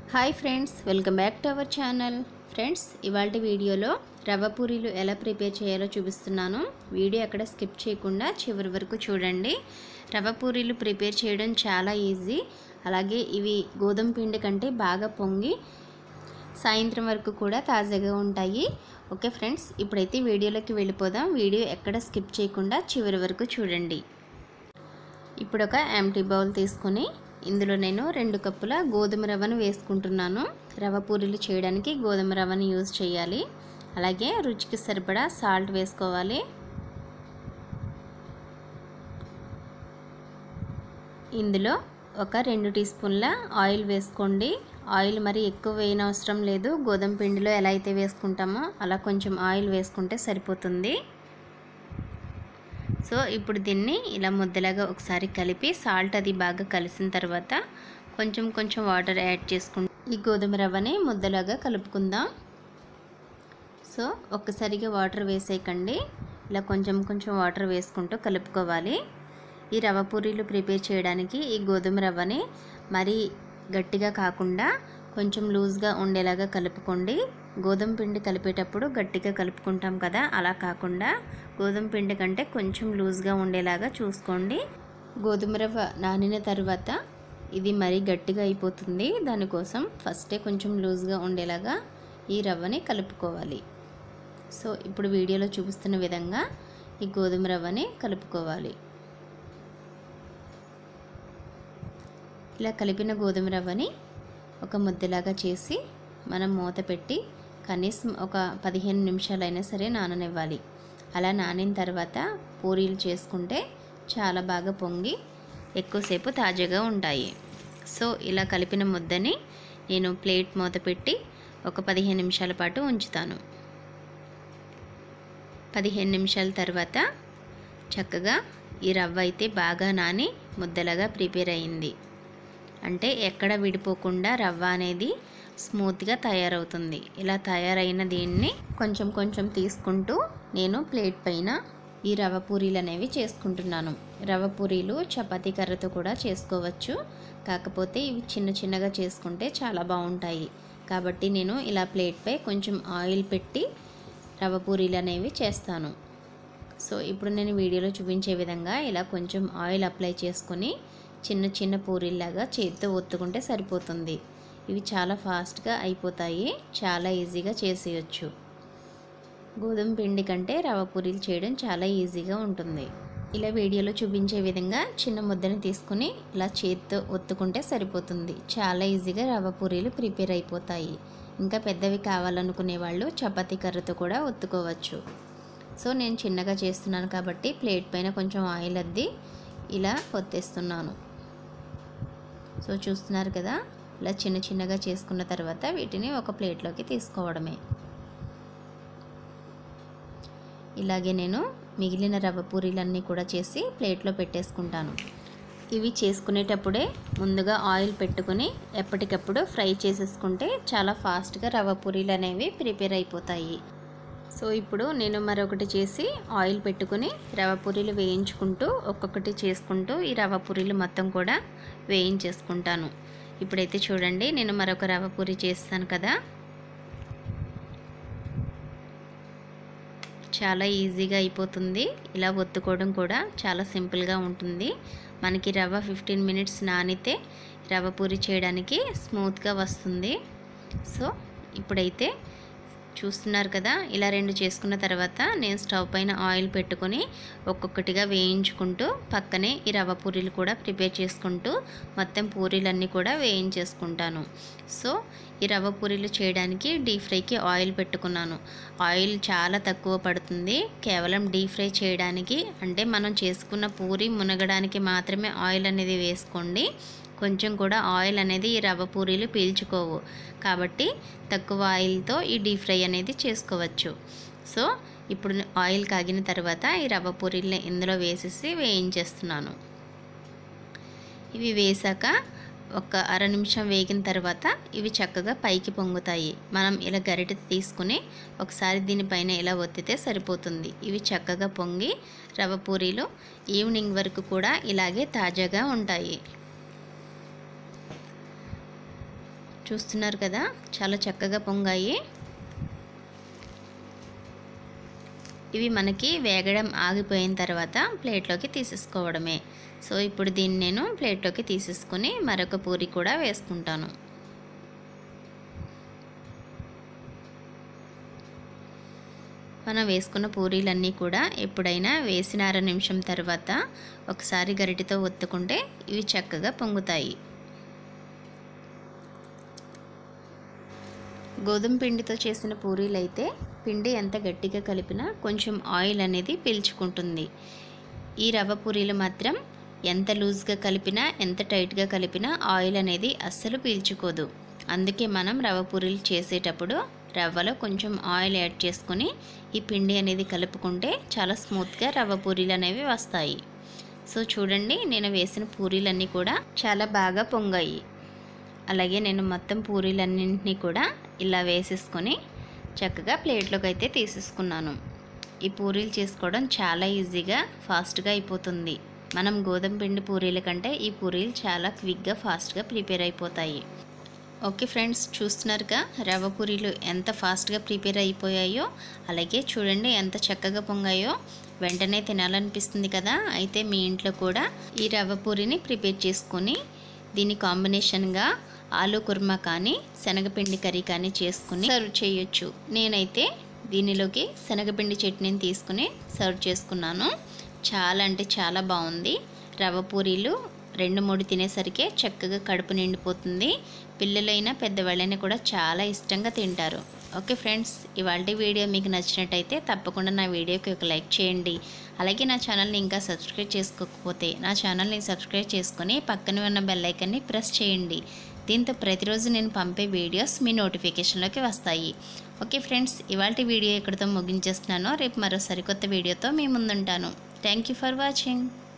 hi friends welcome back to our channel friends ఇవాళ వీడియోలో రవ్వ పూరీలు ఎలా ప్రిపేర్ చేయాలో చూపిస్తున్నాను వీడియో ఎక్కడ స్కిప్ చేయకుండా చివరి వరకు చూడండి రవ్వ పూరీలు ప్రిపేర్ చేయడం చాలా ఈజీ అలాగే ఇవి గోధుమ పిండి కంటే బాగా పొంగి సాయంత్రం వరకు కూడా తాజాగా ఉంటాయి ఓకే ఫ్రెండ్స్ ఇప్పుడైతే వీడియోలోకి వెళ్ళిపోదాం వీడియో ఎక్కడ స్కిప్ చేయకుండా చివరి వరకు చూడండి ఇప్పుడు ఒక ఎంటీ బౌల్ తీసుకొని ఇందులో నేను రెండు కప్పుల గోధుమ రవ్వను వేసుకుంటున్నాను రవ్వ పూరీలు చేయడానికి గోధుమ రవ్వని యూజ్ చేయాలి అలాగే రుచికి సరిపడా సాల్ట్ వేసుకోవాలి ఇందులో ఒక రెండు టీ స్పూన్ల ఆయిల్ వేసుకోండి ఆయిల్ మరి ఎక్కువ వేయనవసరం లేదు గోధుమ పిండిలో ఎలా అయితే వేసుకుంటామో అలా కొంచెం ఆయిల్ వేసుకుంటే సరిపోతుంది సో ఇప్పుడు దీన్ని ఇలా ముద్దలాగా ఒకసారి కలిపి సాల్ట్ అది బాగా కలిసిన తర్వాత కొంచెం కొంచెం వాటర్ యాడ్ చేసుకుంటూ ఈ గోధుమ రవ్వని ముద్దలాగా కలుపుకుందాం సో ఒక్కసారిగా వాటర్ వేసేయకండి ఇలా కొంచెం కొంచెం వాటర్ వేసుకుంటూ కలుపుకోవాలి ఈ రవ్వ పూరీలు ప్రిపేర్ చేయడానికి ఈ గోధుమ రవ్వని మరీ గట్టిగా కాకుండా కొంచెం లూజ్గా ఉండేలాగా కలుపుకోండి గోధుమ పిండి కలిపేటప్పుడు గట్టిగా కలుపుకుంటాం కదా అలా కాకుండా గోధుమ పిండి కంటే కొంచెం లూజ్గా ఉండేలాగా చూసుకోండి గోధుమ రవ్వ నానిన తర్వాత ఇది మరీ గట్టిగా అయిపోతుంది దానికోసం ఫస్టే కొంచెం లూజ్గా ఉండేలాగా ఈ రవ్వని కలుపుకోవాలి సో ఇప్పుడు వీడియోలో చూపిస్తున్న విధంగా ఈ గోధుమ రవ్వని కలుపుకోవాలి ఇలా కలిపిన గోధుమ రవ్వని ఒక ముద్దలాగా చేసి మనం మూత పెట్టి కనీసం ఒక పదిహేను నిమిషాలైనా సరే నాననివ్వాలి అలా నానిన తర్వాత పూరీలు చేసుకుంటే చాలా బాగా పొంగి ఎక్కువసేపు తాజాగా ఉంటాయి సో ఇలా కలిపిన ముద్దని నేను ప్లేట్ మూత పెట్టి ఒక పదిహేను నిమిషాల పాటు ఉంచుతాను పదిహేను నిమిషాల తర్వాత చక్కగా ఈ రవ్వ అయితే బాగా నాని ముద్దలాగా ప్రిపేర్ అయింది అంటే ఎక్కడ విడిపోకుండా రవ్వ అనేది స్మూత్గా తయారవుతుంది ఇలా తయారైన దీన్ని కొంచెం కొంచెం తీసుకుంటూ నేను ప్లేట్ పైన ఈ రవ్వ పూరీలు అనేవి చేసుకుంటున్నాను రవ్వ పూరీలు చపాతీ కర్రతో కూడా చేసుకోవచ్చు కాకపోతే ఇవి చిన్న చిన్నగా చేసుకుంటే చాలా బాగుంటాయి కాబట్టి నేను ఇలా ప్లేట్పై కొంచెం ఆయిల్ పెట్టి రవ్వ పూరీలు అనేవి చేస్తాను సో ఇప్పుడు నేను వీడియోలో చూపించే విధంగా ఇలా కొంచెం ఆయిల్ అప్లై చేసుకొని చిన్న చిన్న పూరీల్లాగా చేతితో ఒత్తుకుంటే సరిపోతుంది ఇవి చాలా ఫాస్ట్గా అయిపోతాయి చాలా ఈజీగా చేసేయచ్చు గోధుమ పిండి కంటే రవ్వ పూరీలు చేయడం చాలా ఈజీగా ఉంటుంది ఇలా వీడియోలో చూపించే విధంగా చిన్న ముద్దను తీసుకుని ఇలా చేతితో ఒత్తుకుంటే సరిపోతుంది చాలా ఈజీగా రవ్వ పూరీలు ప్రిపేర్ అయిపోతాయి ఇంకా పెద్దవి కావాలనుకునే వాళ్ళు చపాతీ కర్రతో కూడా ఒత్తుకోవచ్చు సో నేను చిన్నగా చేస్తున్నాను కాబట్టి ప్లేట్ పైన కొంచెం ఆయిల్ అద్ది ఇలా ఒత్తేస్తున్నాను సో చూస్తున్నారు కదా ఇలా చిన్న చిన్నగా చేసుకున్న తర్వాత వీటిని ఒక ప్లేట్లోకి తీసుకోవడమే ఇలాగే నేను మిగిలిన రవ్వ పూరీలన్నీ కూడా చేసి ప్లేట్లో పెట్టేసుకుంటాను ఇవి చేసుకునేటప్పుడే ముందుగా ఆయిల్ పెట్టుకుని ఎప్పటికప్పుడు ఫ్రై చేసేసుకుంటే చాలా ఫాస్ట్గా రవ్వ పూరీలు అనేవి ప్రిపేర్ అయిపోతాయి సో ఇప్పుడు నేను మరొకటి చేసి ఆయిల్ పెట్టుకుని రవ్వ పూరీలు వేయించుకుంటూ ఒక్కొక్కటి చేసుకుంటూ ఈ రవ్వ పూరీలు మొత్తం కూడా వేయించేసుకుంటాను ఇప్పుడైతే చూడండి నేను మరొక రవ్వ పూరి చేస్తాను కదా చాలా ఈజీగా అయిపోతుంది ఇలా ఒత్తుకోవడం కూడా చాలా సింపుల్గా ఉంటుంది మనకి రవ్వ ఫిఫ్టీన్ మినిట్స్ నానితే రవ్వ పూరి చేయడానికి స్మూత్గా వస్తుంది సో ఇప్పుడైతే చూస్తున్నారు కదా ఇలా రెండు చేసుకున్న తర్వాత నేను స్టవ్ పైన ఆయిల్ పెట్టుకొని ఒక్కొక్కటిగా వేయించుకుంటూ పక్కనే ఈ రవ్వ పూరీలు కూడా ప్రిపేర్ చేసుకుంటూ మొత్తం పూరీలన్నీ కూడా వేయించేసుకుంటాను సో ఈ రవ్వ పూరీలు చేయడానికి డీప్ ఫ్రైకి ఆయిల్ పెట్టుకున్నాను ఆయిల్ చాలా తక్కువ పడుతుంది కేవలం డీప్ ఫ్రై చేయడానికి అంటే మనం చేసుకున్న పూరి మునగడానికి మాత్రమే ఆయిల్ అనేది వేసుకోండి కొంచెం కూడా ఆయిల్ అనేది ఈ రవ్వ పూరీలు పీల్చుకోవు కాబట్టి తక్కువ ఆయిల్తో ఈ డీప్ ఫ్రై అనేది చేసుకోవచ్చు సో ఇప్పుడు ఆయిల్ కాగిన తర్వాత ఈ రవ్వ పూరీల్ని ఇందులో వేసేసి వేయించేస్తున్నాను ఇవి వేసాక ఒక అర నిమిషం వేగిన తర్వాత ఇవి చక్కగా పైకి పొంగుతాయి మనం ఇలా గరిటె తీసుకుని ఒకసారి దీనిపైన ఇలా ఒత్తితే సరిపోతుంది ఇవి చక్కగా పొంగి రవ్వ పూరీలు ఈవినింగ్ వరకు కూడా ఇలాగే తాజాగా ఉంటాయి చూస్తున్నారు కదా చాలా చక్కగా పొంగాయి ఇవి మనకి వేగడం ఆగిపోయిన తర్వాత ప్లేట్లోకి తీసేసుకోవడమే సో ఇప్పుడు దీన్ని నేను ప్లేట్లోకి తీసేసుకొని మరొక పూరి కూడా వేసుకుంటాను మనం వేసుకున్న పూరీలన్నీ కూడా ఎప్పుడైనా వేసిన అర నిమిషం తర్వాత ఒకసారి గరిటితో ఒత్తుకుంటే ఇవి చక్కగా పొంగుతాయి గోధుమ పిండితో చేసిన పూరీలు అయితే పిండి ఎంత గట్టిగా కలిపినా కొంచెం ఆయిల్ అనేది పీల్చుకుంటుంది ఈ రవ్వ పూరీలు మాత్రం ఎంత లూజ్గా కలిపినా ఎంత టైట్గా కలిపినా ఆయిల్ అనేది అస్సలు పీల్చుకోదు అందుకే మనం రవ్వ పూరీలు చేసేటప్పుడు రవ్వలో కొంచెం ఆయిల్ యాడ్ చేసుకొని ఈ పిండి అనేది కలుపుకుంటే చాలా స్మూత్గా రవ్వ పూరీలు అనేవి వస్తాయి సో చూడండి నేను వేసిన పూరీలన్నీ కూడా చాలా బాగా పొంగాయి అలాగే నేను మొత్తం పూరీలన్నింటినీ కూడా ఇలా వేసేసుకొని చక్కగా ప్లేట్లోకి అయితే తీసేసుకున్నాను ఈ పూరీలు చేసుకోవడం చాలా ఈజీగా ఫాస్ట్గా అయిపోతుంది మనం గోధుమ పిండి పూరీల కంటే ఈ పూరీలు చాలా క్విక్గా ఫాస్ట్గా ప్రిపేర్ అయిపోతాయి ఓకే ఫ్రెండ్స్ చూస్తున్నారుగా రవ్వ పూరీలు ఎంత ఫాస్ట్గా ప్రిపేర్ అయిపోయాయో అలాగే చూడండి ఎంత చక్కగా పొంగాయో వెంటనే తినాలనిపిస్తుంది కదా అయితే మీ ఇంట్లో కూడా ఈ రవ్వ పూరిని ప్రిపేర్ చేసుకొని దీని కాంబినేషన్గా ఆలు కుర్మా కానీ శనగపిండి కర్రీ కానీ చేసుకుని సర్వ్ చేయొచ్చు నేనైతే దీనిలోకి శనగపిండి చట్నీని తీసుకుని సర్వ్ చేసుకున్నాను చాలా అంటే చాలా బాగుంది రవ్వ పూరీలు రెండు మూడు తినేసరికే చక్కగా కడుపు నిండిపోతుంది పిల్లలైనా పెద్దవాళ్ళైనా కూడా చాలా ఇష్టంగా తింటారు ఓకే ఫ్రెండ్స్ ఇవాళ వీడియో మీకు నచ్చినట్టయితే తప్పకుండా నా వీడియోకి ఒక లైక్ చేయండి అలాగే నా ఛానల్ని ఇంకా సబ్స్క్రైబ్ చేసుకోకపోతే నా ఛానల్ని సబ్స్క్రైబ్ చేసుకొని పక్కన ఉన్న బెల్ ఐకన్ని ప్రెస్ చేయండి దీంతో ప్రతిరోజు నేను పంపే వీడియోస్ మీ నోటిఫికేషన్లోకి వస్తాయి ఓకే ఫ్రెండ్స్ ఇవాళ వీడియో ఇక్కడితో ముగించేస్తున్నాను రేపు మరో సరికొత్త వీడియోతో మీ ముందుంటాను థ్యాంక్ యూ ఫర్ వాచింగ్